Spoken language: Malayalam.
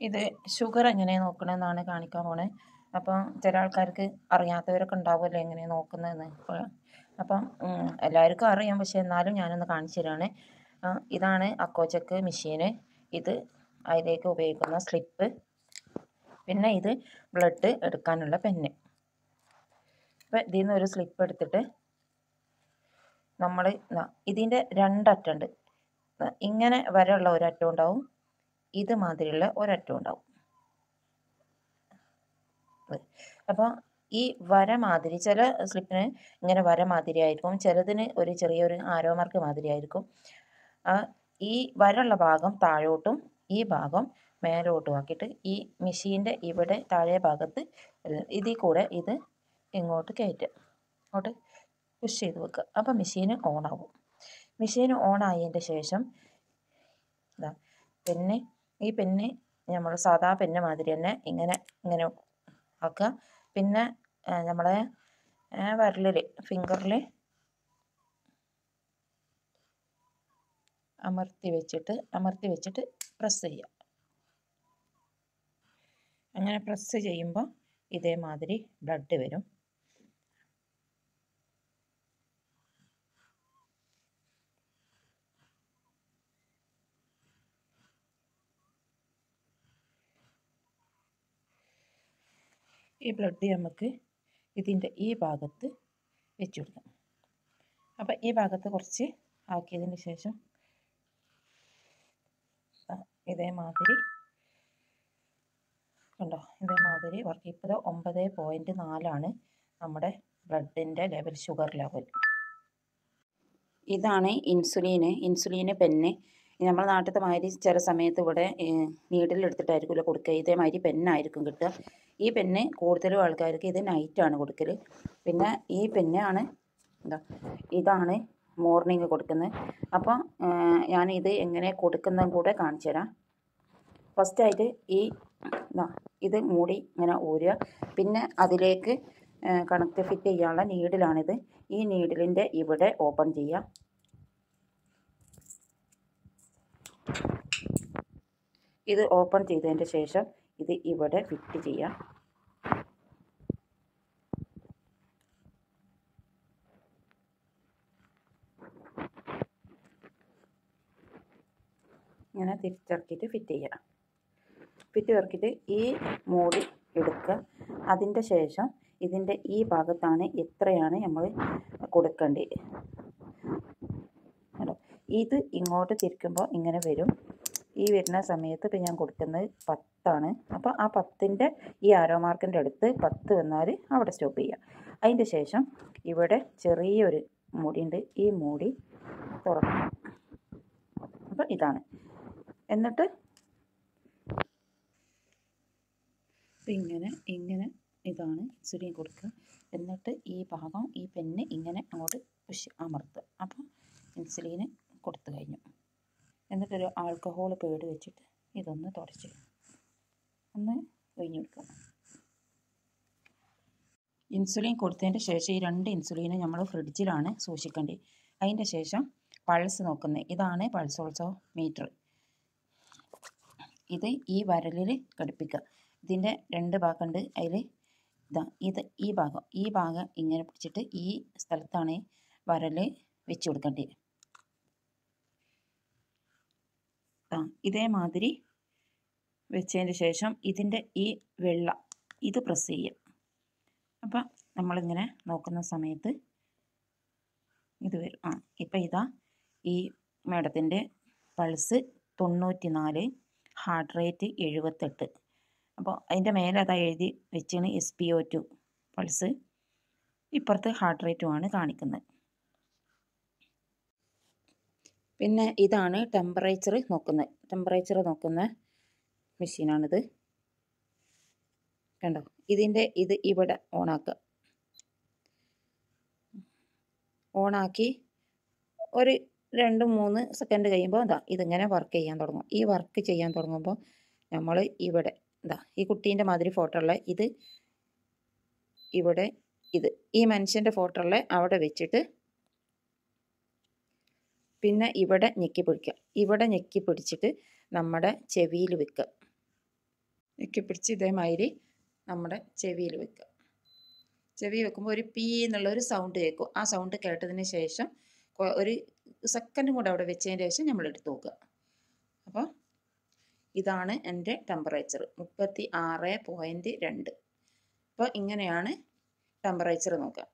ഇത് ഷുഗർ എങ്ങനെ നോക്കണമെന്നാണ് കാണിക്കാൻ പോണേ അപ്പം ചില ആൾക്കാർക്ക് അറിയാത്തവരൊക്കെ ഉണ്ടാവുമല്ലോ എങ്ങനെ നോക്കുന്നതെന്ന് അപ്പോൾ അപ്പം ഉം, എല്ലാവർക്കും അറിയാം പക്ഷെ എന്നാലും ഞാനൊന്ന് കാണിച്ചു തരാണ് ആ, ഇതാണ് അക്കോച്ചക്ക് മെഷീന് ഇത് അതിലേക്ക് ഉപയോഗിക്കുന്ന സ്ലിപ്പ് പിന്നെ ഇത് ബ്ലഡ് എടുക്കാനുള്ള പെന്ന് അപ്പം ഇതിൽ നിന്ന് ഒരു സ്ലിപ്പ് എടുത്തിട്ട് നമ്മൾ ഇതിൻ്റെ രണ്ടറ്റുണ്ട് ദാ ഇങ്ങനെ വരെയുള്ള ഒരറ്റം ഉണ്ടാവും ഇത് മാതിരിയുള്ള ഒരറ്റം ഉണ്ടാവും അപ്പോൾ ഈ വര മാതിരി ചില സ്ലിപ്പിന് ഇങ്ങനെ വര മാതിരി ആയിരിക്കും ചിലതിന് ഒരു ചെറിയൊരു ആരോ മാർക്ക് മാതിരി ആയിരിക്കും ആ ഈ വരയുള്ള ഭാഗം താഴോട്ടും ഈ ഭാഗം മേലോട്ടും ആക്കിയിട്ട് ഈ മെഷീൻ്റെ ഇവിടെ താഴെ ഭാഗത്ത് ഇതിൽ കൂടെ ഇത് ഇങ്ങോട്ട് കയറ്റുക അങ്ങോട്ട് പുഷ് ചെയ്ത് വെക്കുക അപ്പോൾ മെഷീൻ ഓണാവും മെഷീൻ ഓൺ ആയതിൻ്റെ ശേഷം ഇതാ പെന്ന് ഈ പെന്ന് നമ്മൾ സാധാ പെന്ന് മാതിരി തന്നെ ഇങ്ങനെ ഇങ്ങനെ ആക്കുക പിന്നെ ആ, നമ്മളെ വിരലിൽ ഫിംഗറിൽ അമർത്തി വെച്ചിട്ട് അമർത്തി വെച്ചിട്ട് പ്രസ് ചെയ്യുക അങ്ങനെ പ്രസ് ചെയ്യുമ്പോൾ ഇതേമാതിരി ബ്ലഡ് വരും ഈ ബ്ലഡ് നമുക്ക് ഇതിൻ്റെ ഈ ഭാഗത്ത് വെച്ച് കൊടുക്കാം അപ്പം ഈ ഭാഗത്ത് കുറച്ച് ആക്കിയതിന് ശേഷം ദാ ഇതേമാതിരി കണ്ടോ ഇതേമാതിരി വർക്ക് ഇപ്പോൾ ഒമ്പത് പോയിൻറ്റ് നാലാണ് നമ്മുടെ ബ്ലഡിൻ്റെ ലെവൽ ഷുഗർ ലെവൽ ഇതാണ് ഇൻസുലിന് ഇൻസുലിന് പെന്ന് നമ്മുടെ നാട്ടിലത്തെ മാതിരി ചില സമയത്ത് ഇവിടെ നീഡിൽ എടുത്തിട്ടായിരിക്കുമല്ലോ കൊടുക്കുക ഇതേമാതിരി പെന്നായിരിക്കും കിട്ടുക ഈ പെന്ന് കൂടുതലും ആൾക്കാർക്ക് ഇത് നൈറ്റാണ് കൊടുക്കൽ പിന്നെ ഈ പെന്നാണ് എന്താ ഇതാണ് മോർണിംഗ് കൊടുക്കുന്നത് അപ്പോൾ ഞാൻ ഇത് എങ്ങനെ കൊടുക്കുന്നതും കൂടെ കാണിച്ചു തരാം ഫസ്റ്റായിട്ട് ഈ ഇതാ ഇത് മൂടി ഇങ്ങനെ ഊരുക പിന്നെ അതിലേക്ക് കണക്ട് ഫിറ്റ് ചെയ്യാനുള്ള നീഡിലാണിത് ഈ നീഡിലിൻ്റെ ഇവിടെ ഓപ്പൺ ചെയ്യുക ഇത് ഓപ്പൺ ചെയ്തതിൻ്റെ ശേഷം ഇത് ഇവിടെ ഫിറ്റ് ചെയ്യാം ഇങ്ങനെ തിരിച്ചിറക്കിയിട്ട് ഫിറ്റ് ചെയ്യാം ഫിറ്റ് ഇറക്കിയിട്ട് ഈ മൂടി എടുക്കുക അതിൻ്റെ ശേഷം ഇതിൻ്റെ ഈ ഭാഗത്താണ് എത്രയാണ് നമ്മൾ കൊടുക്കേണ്ടത് കേട്ടോ ഇത് ഇങ്ങോട്ട് തിരിക്കുമ്പോൾ ഇങ്ങനെ വരും ഈ വരുന്ന സമയത്ത് ഇപ്പം ഞാൻ കൊടുക്കുന്നത് പത്താണ് അപ്പോൾ ആ പത്തിൻ്റെ ഈ ആരോ മാർക്കിൻ്റെ അടുത്ത് പത്ത് വന്നാൽ അവിടെ സ്റ്റോപ്പ് ചെയ്യുക അതിൻ്റെ ശേഷം ഇവിടെ ചെറിയൊരു മൂടിയുണ്ട് ഈ മൂടി തുറക്കണം അപ്പോൾ ഇതാണ് എന്നിട്ട് ഇങ്ങനെ ഇങ്ങനെ ഇതാണ് ഇൻസുലിൻ കൊടുക്കുക എന്നിട്ട് ഈ ഭാഗം ഈ പെന്ന് ഇങ്ങനെ അങ്ങോട്ട് പുഷ് അമർത്തുക അപ്പോൾ ഇൻസുലിന് കൊടുത്തു കഴിഞ്ഞു എന്നിട്ടൊരു ആൽക്കഹോൾ പേട് വെച്ചിട്ട് ഇതൊന്ന് തുടച്ച് ഒന്ന് ഒഴിഞ്ഞു കൊടുക്കുക ഇൻസുലിൻ കൊടുത്തതിൻ്റെ ശേഷം ഈ രണ്ട് ഇൻസുലിനും നമ്മൾ ഫ്രിഡ്ജിലാണ് സൂക്ഷിക്കേണ്ടത് അതിൻ്റെ ശേഷം പൾസ് നോക്കുന്നത് ഇതാണ് പൾസ് ഓൾസോ മീറ്റർ ഇത് ഈ വരലിൽ ഘടിപ്പിക്കുക ഇതിൻ്റെ രണ്ട് ഭാഗമുണ്ട് അതിൽ ഇതാ ഇത് ഈ ഭാഗം ഈ ഭാഗം ഇങ്ങനെ പിടിച്ചിട്ട് ഈ സ്ഥലത്താണ് വരൽ വെച്ച് കൊടുക്കേണ്ടത് ആ ഇതേമാതിരി വെച്ചതിന് ശേഷം ഇതിൻ്റെ ഈ വെള്ള ഇത് പ്രസ് ചെയ്യുക അപ്പം നമ്മളിങ്ങനെ നോക്കുന്ന സമയത്ത് ഇത് വരും ആ ഇപ്പം ഇതാ ഈ മേഡത്തിൻ്റെ പൾസ് തൊണ്ണൂറ്റി നാല് ഹാർട്ട് റേറ്റ് എഴുപത്തെട്ട് അപ്പോൾ അതിൻ്റെ മേലെ അതാ എഴുതി വെച്ചാണ് S P O two pulse ഇപ്പുറത്ത് ഹാർട്ട് റേറ്റുമാണ് കാണിക്കുന്നത് പിന്നെ ഇതാണ് ടെമ്പറേച്ചർ നോക്കുന്നത് ടെമ്പറേച്ചർ നോക്കുന്ന മെഷീനാണിത് കണ്ടോ ഇതിൻ്റെ ഇത് ഇവിടെ ഓണാക്കുക ഓണാക്കി ഒരു രണ്ട് മൂന്ന് സെക്കൻഡ് കഴിയുമ്പോൾ എന്താ ഇതിങ്ങനെ വർക്ക് ചെയ്യാൻ തുടങ്ങും ഈ വർക്ക് ചെയ്യാൻ തുടങ്ങുമ്പോൾ നമ്മൾ ഇവിടെ എന്താ ഈ കുട്ടീൻ്റെ മാതിരി ഫോട്ടോ ഉള്ള ഇത് ഇവിടെ ഇത് ഈ മനുഷ്യൻ്റെ ഫോട്ടോ ഉള്ള അവിടെ വെച്ചിട്ട് പിന്നെ ഇവിടെ ഞെക്കി പിടിക്കുക ഇവിടെ ഞെക്കി പിടിച്ചിട്ട് നമ്മുടെ ചെവിയിൽ വെക്കുക ഞെക്കി പിടിച്ച് ഇതേമാതിരി നമ്മുടെ ചെവിയിൽ വെക്കുക ചെവി വെക്കുമ്പോൾ ഒരു പീ എന്നുള്ള ഒരു സൗണ്ട് കേൾക്കും ആ സൗണ്ട് കേട്ടതിന് ശേഷം കൊ- ഒരു സെക്കൻഡും കൂടെ അവിടെ വെച്ചതിന് ശേഷം നമ്മൾ എടുത്ത് നോക്കുക അപ്പോൾ ഇതാണ് എൻ്റെ ടെമ്പറേച്ചർ മുപ്പത്തി ആറ് പോയിൻറ്റ് രണ്ട് അപ്പോൾ ഇങ്ങനെയാണ് ടെമ്പറേച്ചർ നോക്കുക